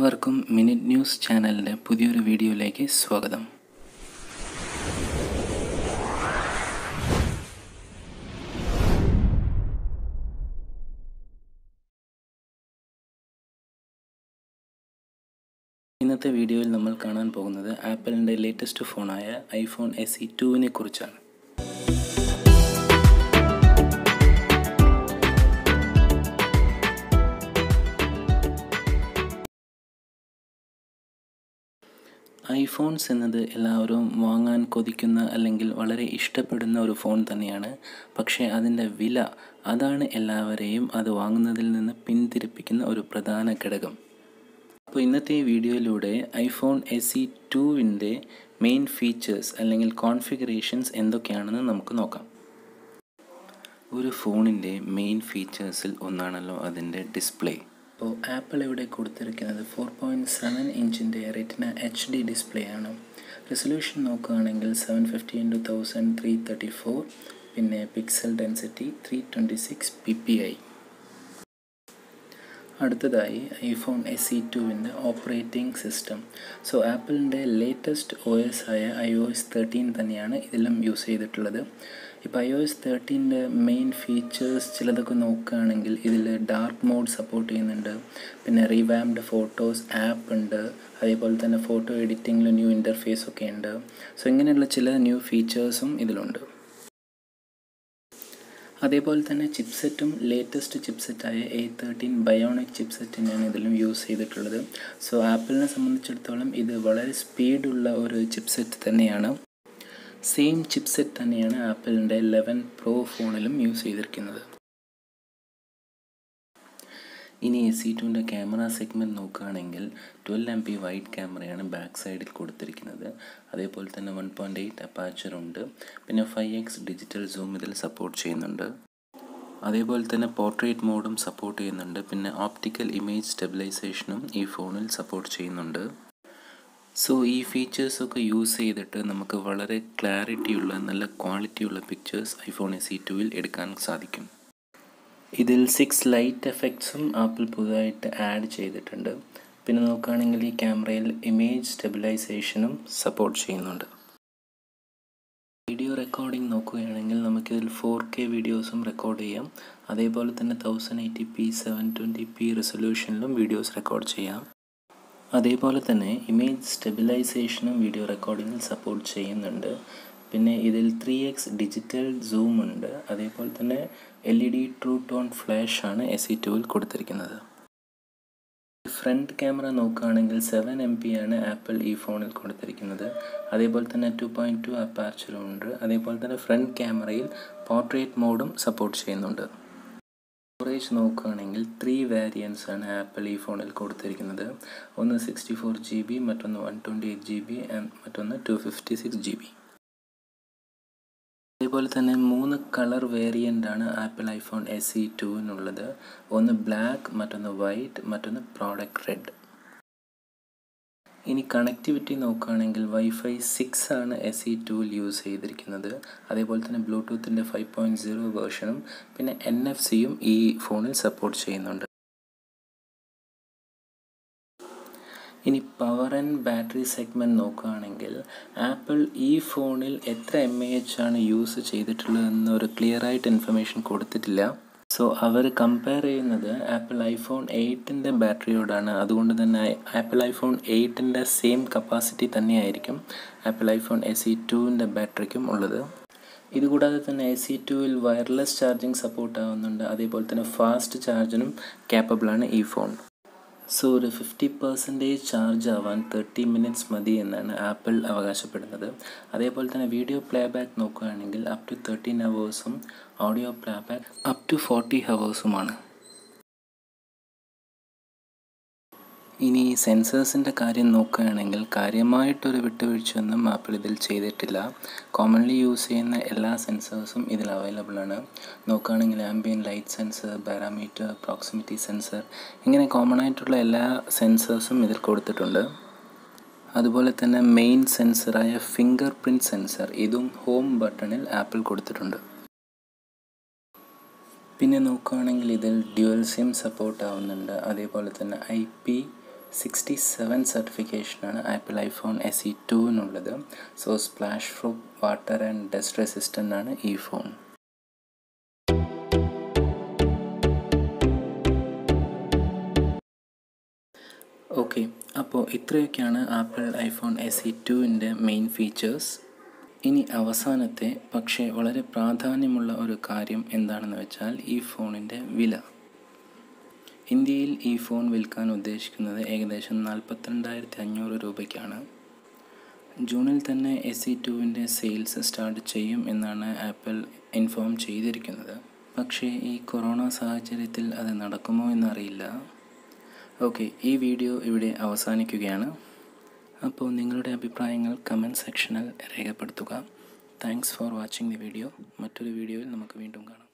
എല്ലാവർക്കും minute news ചാനലിൻ്റെ പുതിയൊരു വീഡിയോയിലേക്ക് സ്വാഗതം ഇന്നത്തെ വീഡിയോയിൽ നമ്മൾ കാണാൻ പോകുന്നത് ആപ്പിളിൻ്റെ ലേറ്റസ്റ്റ് ഫോണായ ഐഫോൺ എസ് ഇ ടുവിനെ കുറിച്ചാണ് ഐഫോൺസ് എന്നത് എല്ലാവരും വാങ്ങാൻ കൊതിക്കുന്ന അല്ലെങ്കിൽ വളരെ ഇഷ്ടപ്പെടുന്ന ഒരു ഫോൺ തന്നെയാണ് പക്ഷേ അതിൻ്റെ വില അതാണ് എല്ലാവരെയും അത് വാങ്ങുന്നതിൽ നിന്ന് പിന്തിരിപ്പിക്കുന്ന ഒരു പ്രധാന ഘടകം അപ്പോൾ ഇന്നത്തെ ഈ വീഡിയോയിലൂടെ ഐഫോൺ എസ് ഇ ടുവിൻ്റെ മെയിൻ ഫീച്ചേഴ്സ് അല്ലെങ്കിൽ കോൺഫിഗറേഷൻസ് എന്തൊക്കെയാണെന്ന് നമുക്ക് നോക്കാം ഒരു ഫോണിൻ്റെ മെയിൻ ഫീച്ചേഴ്സിൽ ഒന്നാണല്ലോ അതിൻ്റെ ഡിസ്പ്ലേ അപ്പോൾ ആപ്പിൾ ഇവിടെ കൊടുത്തിരിക്കുന്നത് ഫോർ പോയിൻറ്റ് സെവൻ ഇഞ്ചിൻ്റെ റെറ്റിന എച്ച് ഡി ഡിസ്പ്ലേ ആണ് റെസൊല്യൂഷൻ നോക്കുകയാണെങ്കിൽ seven fifty into thousand three thirty four പിന്നെ pixel density three twenty six P P I അടുത്തതായി ഐഫോൺ എസ് ഇ ടുവിൻ്റെ ഓപ്പറേറ്റിംഗ് സിസ്റ്റം സോ ആപ്പിളിൻ്റെ ലേറ്റസ്റ്റ് ഒ എസ് ആയ I O S thirteen തന്നെയാണ് ഇതിലും use ചെയ്തിട്ടുള്ളത് ഇപ്പോൾ ഐ ഒ എസ് തേർട്ടീൻ്റെ മെയിൻ ഫീച്ചേഴ്സ് ചിലതൊക്കെ നോക്കുകയാണെങ്കിൽ ഇതിൽ ഡാർക്ക് മോഡ് സപ്പോർട്ട് ചെയ്യുന്നുണ്ട് പിന്നെ റിവാംഡ് ഫോട്ടോസ് ആപ്പ് ഉണ്ട് അതേപോലെ തന്നെ ഫോട്ടോ എഡിറ്റിങ്ങിൽ ന്യൂ ഇൻ്റർഫേസ് ഒക്കെ ഉണ്ട് സോ ഇങ്ങനെയുള്ള ചില ന്യൂ ഫീച്ചേഴ്സും ഇതിലുണ്ട് അതേപോലെ തന്നെ ചിപ്സെറ്റും ലേറ്റസ്റ്റ് ചിപ്സെറ്റായ എ തേർട്ടീൻ ബയോണിക് ചിപ്സെറ്റ് തന്നെയാണ് ഇതിലും യൂസ് ചെയ്തിട്ടുള്ളത് സോ ആപ്പിളിനെ സംബന്ധിച്ചിടത്തോളം ഇത് വളരെ സ്പീഡുള്ള ഒരു ചിപ്സെറ്റ് തന്നെയാണ് സെയിം ചിപ്സെറ്റ് തന്നെയാണ് ആപ്പിളിൻ്റെ ലെവൻ പ്രോ ഫോണിലും യൂസ് ചെയ്തിരിക്കുന്നത് ഇനി എസ് സി ടുവിൻ്റെ ക്യാമറ സെഗ്മെൻറ്റ് നോക്കുകയാണെങ്കിൽ ട്വൽവ് എം പി വൈഡ് ക്യാമറയാണ് ബാക്ക് സൈഡിൽ കൊടുത്തിരിക്കുന്നത് അതേപോലെ തന്നെ വൺ പോയിൻറ്റ് എയ്റ്റ് അപ്പാച്ചർ ഉണ്ട് പിന്നെ ഫൈവ് എക്സ് ഡിജിറ്റൽ സൂം ഇതിൽ സപ്പോർട്ട് ചെയ്യുന്നുണ്ട് അതേപോലെ തന്നെ പോർട്രേറ്റ് മോഡും സപ്പോർട്ട് ചെയ്യുന്നുണ്ട് പിന്നെ ഓപ്റ്റിക്കൽ ഇമേജ് സ്റ്റെബിലൈസേഷനും ഈ ഫോണിൽ സപ്പോർട്ട് ചെയ്യുന്നുണ്ട് സോ ഈ ഫീച്ചേഴ്സൊക്കെ യൂസ് ചെയ്തിട്ട് നമുക്ക് വളരെ ക്ലാരിറ്റിയുള്ള നല്ല ക്വാളിറ്റിയുള്ള പിക്ചേഴ്സ് ഐഫോൺ എസ് ഇ ടുവിൽ എടുക്കാൻ സാധിക്കും ഇതിൽ സിക്സ് ലൈറ്റ് എഫക്ട്സും ആപ്പിൾ പുതുതായിട്ട് ആഡ് ചെയ്തിട്ടുണ്ട് പിന്നെ നോക്കുകയാണെങ്കിൽ ഈ ക്യാമറയിൽ ഇമേജ് സ്റ്റെബിലൈസേഷനും സപ്പോർട്ട് ചെയ്യുന്നുണ്ട് വീഡിയോ റെക്കോർഡിംഗ് നോക്കുകയാണെങ്കിൽ നമുക്കിതിൽ ഫോർ കെ വീഡിയോസും റെക്കോർഡ് ചെയ്യാം അതേപോലെ തന്നെ thousand eighty P seven twenty P റെസൊല്യൂഷനിലും വീഡിയോസ് റെക്കോർഡ് ചെയ്യാം അതേപോലെ തന്നെ ഇമേജ് സ്റ്റെബിലൈസേഷനും വീഡിയോ റെക്കോർഡിങ്ങിൽ സപ്പോർട്ട് ചെയ്യുന്നുണ്ട് പിന്നെ ഇതിൽ ത്രീ എക്സ് ഡിജിറ്റൽ സൂം ഉണ്ട് അതേപോലെ തന്നെ L E D true tone flash ആണ് എസ് ഇ ടുവിൽ കൊടുത്തിരിക്കുന്നത് ഫ്രണ്ട് ക്യാമറ നോക്കുകയാണെങ്കിൽ സെവൻ എം പി ആണ് ആപ്പിൾ ഈ ഫോണിൽ കൊടുത്തിരിക്കുന്നത് അതേപോലെ തന്നെ ടു പോയിൻറ്റ് ടു അപ്പാച്ചറും ഉണ്ട് അതേപോലെ തന്നെ ഫ്രണ്ട് ക്യാമറയിൽ പോർട്രേറ്റ് മോഡും സപ്പോർട്ട് ചെയ്യുന്നുണ്ട് സ്റ്റോറേജ് നോക്കുകയാണെങ്കിൽ ത്രീ വേരിയൻസ് ആണ് ആപ്പിൾ ഈ ഫോണിൽ കൊടുത്തിരിക്കുന്നത് ഒന്ന് സിക്സ്റ്റി ഫോർ ജി ബി മറ്റൊന്ന് one twenty eight G B മറ്റൊന്ന് two fifty six G B അതേപോലെ തന്നെ മൂന്ന് കളർ വേരിയൻ്റ് ആണ് ആപ്പിൾ ഐഫോൺ എസ് ഇ ടുവിനുള്ളത് ഒന്ന് ബ്ലാക്ക് മറ്റൊന്ന് വൈറ്റ് മറ്റൊന്ന് പ്രോഡക്റ്റ് റെഡ് ഇനി കണക്ടിവിറ്റി നോക്കുകയാണെങ്കിൽ വൈഫൈ സിക്സ് ആണ് എസ് ഇ ടുവിൽ യൂസ് ചെയ്തിരിക്കുന്നത് അതേപോലെ തന്നെ ബ്ലൂടൂത്തിൻ്റെ ഫൈവ് പോയിൻറ്റ് സീറോ വേർഷനും പിന്നെ എൻ എഫ് സിയും ഈ ഫോണിൽ സപ്പോർട്ട് ചെയ്യുന്നുണ്ട് ഇനി പവർ ആൻഡ് ബാറ്ററി സെഗ്മെൻറ്റ് നോക്കുകയാണെങ്കിൽ ആപ്പിൾ ഈ ഫോണിൽ എത്ര എം എ എച്ച് ആണ് യൂസ് ചെയ്തിട്ടുള്ളതെന്ന് ഒരു ക്ലിയർ ആയിട്ട് ഇൻഫർമേഷൻ കൊടുത്തിട്ടില്ല സോ അവർ കമ്പയർ ചെയ്യുന്നത് ആപ്പിൾ ഐഫോൺ എയ്റ്റിൻ്റെ ബാറ്ററിയോടാണ് അതുകൊണ്ട് തന്നെ ആപ്പിൾ ഐഫോൺ എയ്റ്റിൻ്റെ സെയിം കപ്പാസിറ്റി തന്നെയായിരിക്കും ആപ്പിൾ ഐഫോൺ എസ് ഇ ടുവിൻ്റെ ബാറ്ററിക്കും ഉള്ളത് ഇതുകൂടാതെ തന്നെ എ സി ടുവിൽ വയർലെസ് ചാർജിങ് സപ്പോർട്ട് ആവുന്നുണ്ട് അതേപോലെ തന്നെ ഫാസ്റ്റ് ചാർജിനും ക്യാപ്പബിളാണ് ഈ ഫോൺ സോ ഒരു ഫിഫ്റ്റി പെർസെൻറ്റേജ് ചാർജ് ആവാൻ തേർട്ടി മിനിറ്റ്സ് മതി എന്നാണ് ആപ്പിൾ അവകാശപ്പെടുന്നത് അതേപോലെ തന്നെ വീഡിയോ പ്ലേ ബാക്ക് നോക്കുകയാണെങ്കിൽ അപ് ടു തേർട്ടീൻ ഹവേഴ്സും audio play back up to forty ഹവേഴ്സുമാണ് ഇനി സെൻസേഴ്സിൻ്റെ കാര്യം നോക്കുകയാണെങ്കിൽ കാര്യമായിട്ടൊരു വിട്ടുവീഴ്ചയൊന്നും ആപ്പിൾ ഇതിൽ ചെയ്തിട്ടില്ല കോമൺലി യൂസ് ചെയ്യുന്ന എല്ലാ സെൻസേഴ്സും ഇതിൽ അവൈലബിൾ ആണ് നോക്കുകയാണെങ്കിൽ ambient light sensor parameter proximity sensor ഇങ്ങനെ കോമൺ ആയിട്ടുള്ള എല്ലാ സെൻസേഴ്സും ഇതിൽ കൊടുത്തിട്ടുണ്ട് അതുപോലെ തന്നെ മെയിൻ സെൻസറായ ഫിംഗർ പ്രിൻറ്റ് സെൻസർ ഇതും ഹോം ബട്ടണിൽ ആപ്പിൾ കൊടുത്തിട്ടുണ്ട് പിന്നെ നോക്കുകയാണെങ്കിൽ ഇതിൽ ഡ്യുവൽ സിം സപ്പോർട്ട് ആവുന്നുണ്ട് അതേപോലെ തന്നെ ഐ പി സിക്സ്റ്റി സെവൻ സർട്ടിഫിക്കേഷനാണ് ആപ്പിൾ ഐഫോൺ എസ് ഇ ടുവിനുള്ളത് so splash proof water and dust resistant ആണ് ഈ ഫോൺ ഓക്കെ അപ്പോൾ ഇത്രയൊക്കെയാണ് ആപ്പിൾ ഐഫോൺ എസ് ഇ ടുവിൻ്റെ മെയിൻ ഫീച്ചേഴ്സ് ഇനി അവസാനത്തെ പക്ഷേ വളരെ പ്രാധാന്യമുള്ള ഒരു കാര്യം എന്താണെന്ന് വെച്ചാൽ ഈ ഫോണിൻ്റെ വില ഇന്ത്യയിൽ ഈ ഫോൺ വിൽക്കാൻ ഉദ്ദേശിക്കുന്നത് ഏകദേശം നാൽപ്പത്തിരണ്ടായിരത്തി അഞ്ഞൂറ് രൂപയ്ക്കാണ് ജൂണിൽ തന്നെ എസ് ഇ ടുവിൻ്റെ സെയിൽസ് സ്റ്റാർട്ട് ചെയ്യും എന്നാണ് ആപ്പിൾ ഇൻഫോം ചെയ്തിരിക്കുന്നത് പക്ഷേ ഈ കൊറോണ സാഹചര്യത്തിൽ അത് നടക്കുമോ എന്നറിയില്ല ഓക്കെ ഈ വീഡിയോ ഇവിടെ അവസാനിക്കുകയാണ് അപ്പോൾ നിങ്ങളുടെ അഭിപ്രായങ്ങൾ കമൻറ്റ് സെക്ഷനിൽ രേഖപ്പെടുത്തുക thanks for watching the video മറ്റൊരു വീഡിയോയിൽ നമുക്ക് വീണ്ടും കാണാം